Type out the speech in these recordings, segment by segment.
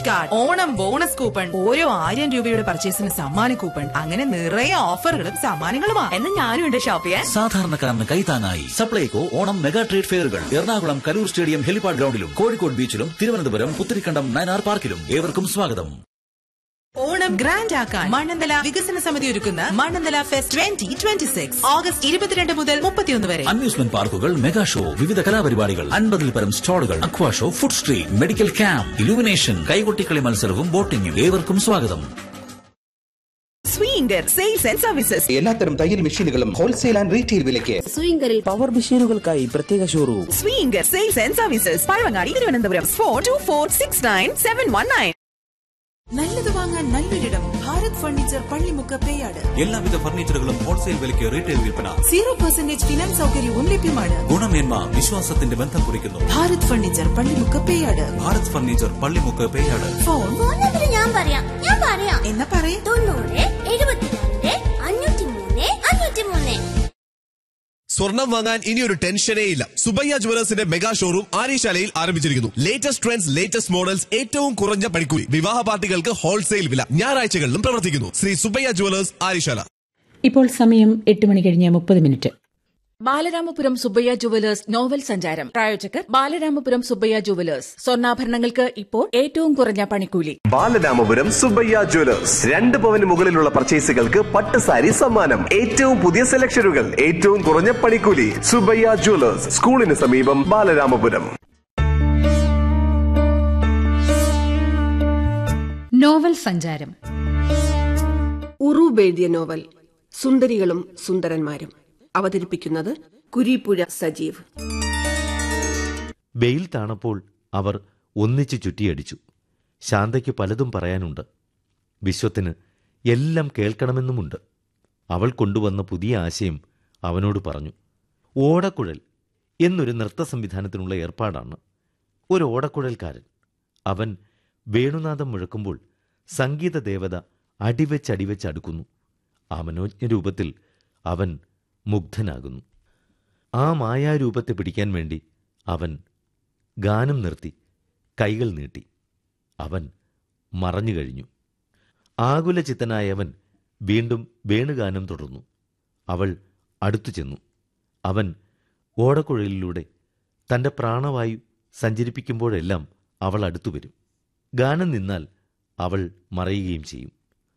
gift card Onam bonus coupon ഓരോ ആയിരം രൂപയുടെ പർച്ചേസിന് സമ്മാന കൂപ്പൺ അങ്ങനെ നിറയെ ഓഫറുകളും സമ്മാനങ്ങളുമാ എന്നാ ഞാനും ഉണ്ട് ഷോപ്പ് ചെയ്യാൻ സാധാരണക്കാരന് കൈത്താങ്ങായി സപ്ലൈകോ ഓണം മെഗാ ട്രേഡ് ഫെയറുകൾ എറണാകുളം കലൂർ സ്റ്റേഡിയം ഹെലിപാഡ് ഗ്രൗണ്ടിലും കോഴിക്കോട് ബീച്ചിലും തിരുവനന്തപുരം പുത്തിരിക്കണ്ടം നയനാർ പാർക്കിലും ഏവർക്കും സ്വാഗതം ഓണം ഗ്രാൻഡ് ആക്കാൻ മണ്ണന്തല വികസന സമിതി ഒരുക്കുന്ന Mannanthala fest twenty twenty six August ഇരുപത്തിരണ്ട് മുതൽ മുപ്പത്തിയൊന്ന് വരെ അമ്യൂസ്മെന്റ് പാർക്കുകൾ മെഗാ ഷോ വിവിധ കലാപരിപാടികൾ അൻപതിൽ പരം സ്റ്റാളുകൾ aqua show food street medical camp illumination കൈകൊട്ടിക്കളി മത്സരവും ബോട്ടിംഗും ഏവർക്കും സ്വാഗതം സ്വീങ്കർ സെയിൽസ് ആൻഡ് സർവീസസ് എല്ലാത്തരം തയ്യൽ മെഷീനുകളും ഹോൾസെയിൽ ആൻഡ് റീറ്റെയിൽ വിലയ്ക്ക് സ്വിംഗറിൽ പവർ മെഷീനുകൾക്കായി പ്രത്യേക showroom Swinger sales and services Pazhavangadi Thiruvananthapuram four two four six nine seven one nine നല്ലത് വാങ്ങാൻ നല്ലൊരിടം ഭാരത് ഫർണിച്ചർ പള്ളിമുക്ക് പേയാട് എല്ലാവിധ ഫർണിച്ചറുകളും ഹോൾസെയിൽ വിലയ്ക്ക് റീറ്റെയിൽ വിൽപ്പന സീറോ പെർസെന്റേജ് ഫിനാൻസ് സൗകര്യവും ലഭ്യമാണ് ഗുണമേന്മ വിശ്വാസത്തിന്റെ ബന്ധം കുറിക്കുന്നു Bharat furniture Pallimukku Peyad Bharat furniture Pallimukku Peyad phone phone number ഞാൻ പറയാം ഞാൻ പറയാം എന്നാ പറയേ തൊണ്ണൂറ് എഴുപത്തിരണ്ട് അഞ്ഞൂറ്റി മൂന്ന് അഞ്ഞൂറ്റി മൂന്ന് സ്വർണം വാങ്ങാൻ ഇനി ഒരു ടെൻഷനേ ഇല്ല സുബയ്യ ജുവലേഴ്സിന്റെ മെഗാ ഷോറൂം ആര്യശാലയിൽ ആരംഭിച്ചിരിക്കുന്നു ലേറ്റസ്റ്റ് ട്രെൻഡ്സ് ലേറ്റസ്റ്റ് മോഡൽസ് ഏറ്റവും കുറഞ്ഞ പണിക്കൂലി വിവാഹ പാർട്ടികൾക്ക് ഹോൾസെയിൽ വില ഞായറാഴ്ചകളിലും പ്രവർത്തിക്കുന്നു ശ്രീ സുബയ്യ ജുവലേഴ്സ് ആര്യശാല ഇപ്പോൾ സമയം എട്ട് മണി കഴിഞ്ഞ് മുപ്പത് minute Balaramapuram Subbaiah jewellers novel സഞ്ചാരം പ്രായോജകർ ബാലരാമപുരം സുബ്ബയ്യ ജുവലേഴ്സ് സ്വർണ്ണാഭരണങ്ങൾക്ക് ഇപ്പോൾ ഏറ്റവും കുറഞ്ഞ പണിക്കൂലി ബാലരാമപുരം സുബയ്യ ജ്വല്ലേഴ്സ് രണ്ട് പവന് മുകളിലുള്ള പർച്ചേസുകൾക്ക് പട്ട് സാരി സമ്മാനം ഏറ്റവും പുതിയ സെലക്ഷനുകൾ ഏറ്റവും കുറഞ്ഞ പണിക്കൂലി സുബയ്യ ജ്വല്ലേഴ്സ് സ്കൂളിന് സമീപം ബാലരാമപുരം നോവൽ സഞ്ചാരം ഉറൂബ് എഴുതിയ നോവൽ സുന്ദരികളും സുന്ദരന്മാരും അവതരിപ്പിക്കുന്നത് കുരീപ്പുഴ സജീവ് വെയിൽ താണപ്പോൾ അവർ ഒന്നിച്ചു ചുറ്റിയടിച്ചു ശാന്തയ്ക്ക് പലതും പറയാനുണ്ട് വിശ്വത്തിന് എല്ലാം കേൾക്കണമെന്നുമുണ്ട് അവൾ കൊണ്ടുവന്ന പുതിയ ആശയം അവനോട് പറഞ്ഞു ഓടക്കുഴൽ എന്നൊരു നൃത്ത സംവിധാനത്തിനുള്ള ഏർപ്പാടാണ് ഒരു ഓടക്കുഴൽക്കാരൻ അവൻ വേണുനാഥം മുഴക്കുമ്പോൾ സംഗീത ദേവത അടിവെച്ചടിവെച്ച് അടുക്കുന്നു ആ മനോജ്ഞ രൂപത്തിൽ അവൻ മുഗ്ധനാകുന്നു ആ മായാരൂപത്തെ പിടിക്കാൻ വേണ്ടി അവൻ ഗാനം നിർത്തി കൈകൾ നീട്ടി അവൻ മറഞ്ഞു കഴിഞ്ഞു ആകുലചിത്തനായവൻ വീണ്ടും വേണുഗാനം തുടർന്നു അവൾ അടുത്തു ചെന്നു അവൻ ഓടക്കുഴലിലൂടെ തന്റെ പ്രാണവായു സഞ്ചരിപ്പിക്കുമ്പോഴെല്ലാം അവൾ അടുത്തു വരും ഗാനം നിന്നാൽ അവൾ മറയുകയും ചെയ്യും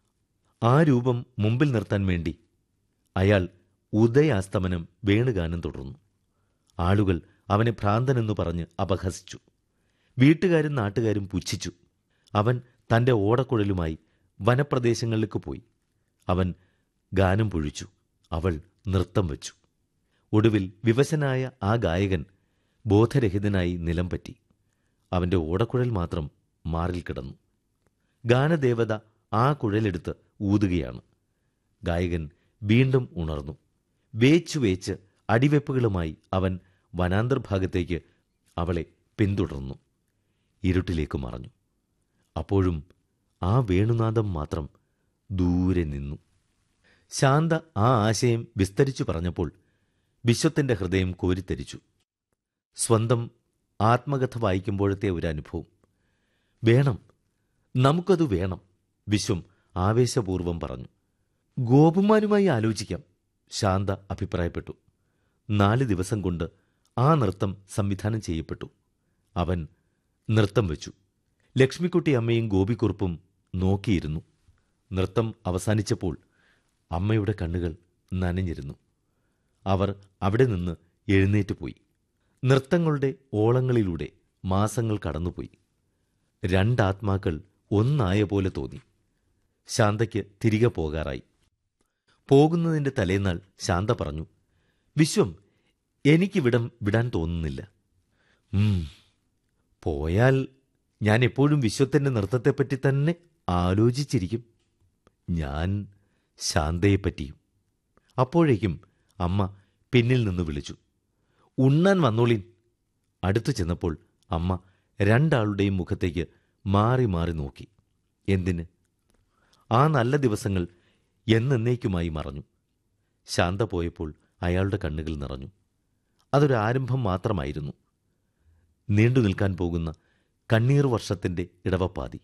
ആ രൂപം മുമ്പിൽ നിർത്താൻ വേണ്ടി അയാൾ ഉദയാസ്തമനം വേണുഗാനം തുടർന്നു ആളുകൾ അവനെ ഭ്രാന്തനെന്ന് പറഞ്ഞ് അപഹസിച്ചു വീട്ടുകാരും നാട്ടുകാരും പുച്ഛിച്ചു അവൻ തന്റെ ഓടക്കുഴലുമായി വനപ്രദേശങ്ങളിലേക്ക് പോയി അവൻ ഗാനം പൊഴിച്ചു അവൾ നൃത്തം വച്ചു ഒടുവിൽ വിവശനായ ആ ഗായകൻ ബോധരഹിതനായി നിലം പറ്റി അവന്റെ ഓടക്കുഴൽ മാത്രം മാറിൽ കിടന്നു ഗാനദേവത ആ കുഴലെടുത്ത് ഊതുകയാണ് ഗായകൻ വീണ്ടും ഉണർന്നു വേച്ചു വേച്ച് അടിവെപ്പുകളുമായി അവൻ വനാന്തർഭാഗത്തേക്ക് അവളെ പിന്തുടർന്നു ഇരുട്ടിലേക്ക് മറഞ്ഞു അപ്പോഴും ആ വേണുനാദം മാത്രം ദൂരെ നിന്നു ശാന്ത ആ ആശയം വിസ്തരിച്ചു പറഞ്ഞപ്പോൾ വിശ്വത്തിന്റെ ഹൃദയം കോരിത്തരിച്ചു സ്വന്തം ആത്മകഥ വായിക്കുമ്പോഴത്തെ ഒരു അനുഭവം വേണം നമുക്കത് വേണം വിശ്വം ആവേശപൂർവം പറഞ്ഞു ഗോപുമാരുമായി ആലോചിക്കാം ശാന്ത അഭിപ്രായപ്പെട്ടു നാല് ദിവസം കൊണ്ട് ആ നൃത്തം സംവിധാനം ചെയ്യപ്പെട്ടു അവൻ നൃത്തം വെച്ചു ലക്ഷ്മിക്കുട്ടി അമ്മയും ഗോപിക്കുറുപ്പും നോക്കിയിരുന്നു നൃത്തം അവസാനിച്ചപ്പോൾ അമ്മയുടെ കണ്ണുകൾ നനഞ്ഞിരുന്നു അവർ അവിടെ നിന്ന് എഴുന്നേറ്റ് പോയി നൃത്തങ്ങളുടെ ഓളങ്ങളിലൂടെ മാസങ്ങൾ കടന്നുപോയി രണ്ടാത്മാക്കൾ ഒന്നായ പോലെ തോന്നി ശാന്തയ്ക്ക് തിരികെ പോകാറായി പോകുന്നതിന്റെ തലേന്നാൾ ശാന്ത പറഞ്ഞു വിശ്വം എനിക്കിവിടം വിടാൻ തോന്നുന്നില്ല ഉം, പോയാൽ ഞാൻ എപ്പോഴും വിശ്വത്തിന്റെ നൃത്തത്തെപ്പറ്റി തന്നെ ആലോചിച്ചിരിക്കും ഞാൻ ശാന്തയെപ്പറ്റിയും അപ്പോഴേക്കും അമ്മ പിന്നിൽ നിന്ന് വിളിച്ചു ഉണ്ണാൻ വന്നോളീൻ അടുത്തു ചെന്നപ്പോൾ അമ്മ രണ്ടാളുടെയും മുഖത്തേക്ക് മാറി മാറി നോക്കി എന്തിന് ആ നല്ല ദിവസങ്ങൾ എന്നേക്കുമായി മറഞ്ഞു ശാന്ത പോയപ്പോൾ അയാളുടെ കണ്ണുകൾ നിറഞ്ഞു അതൊരു ആരംഭം മാത്രമായിരുന്നു നീണ്ടു നിൽക്കാൻ പോകുന്ന കണ്ണീർ വർഷത്തിന്റെ ഇടവപ്പാതി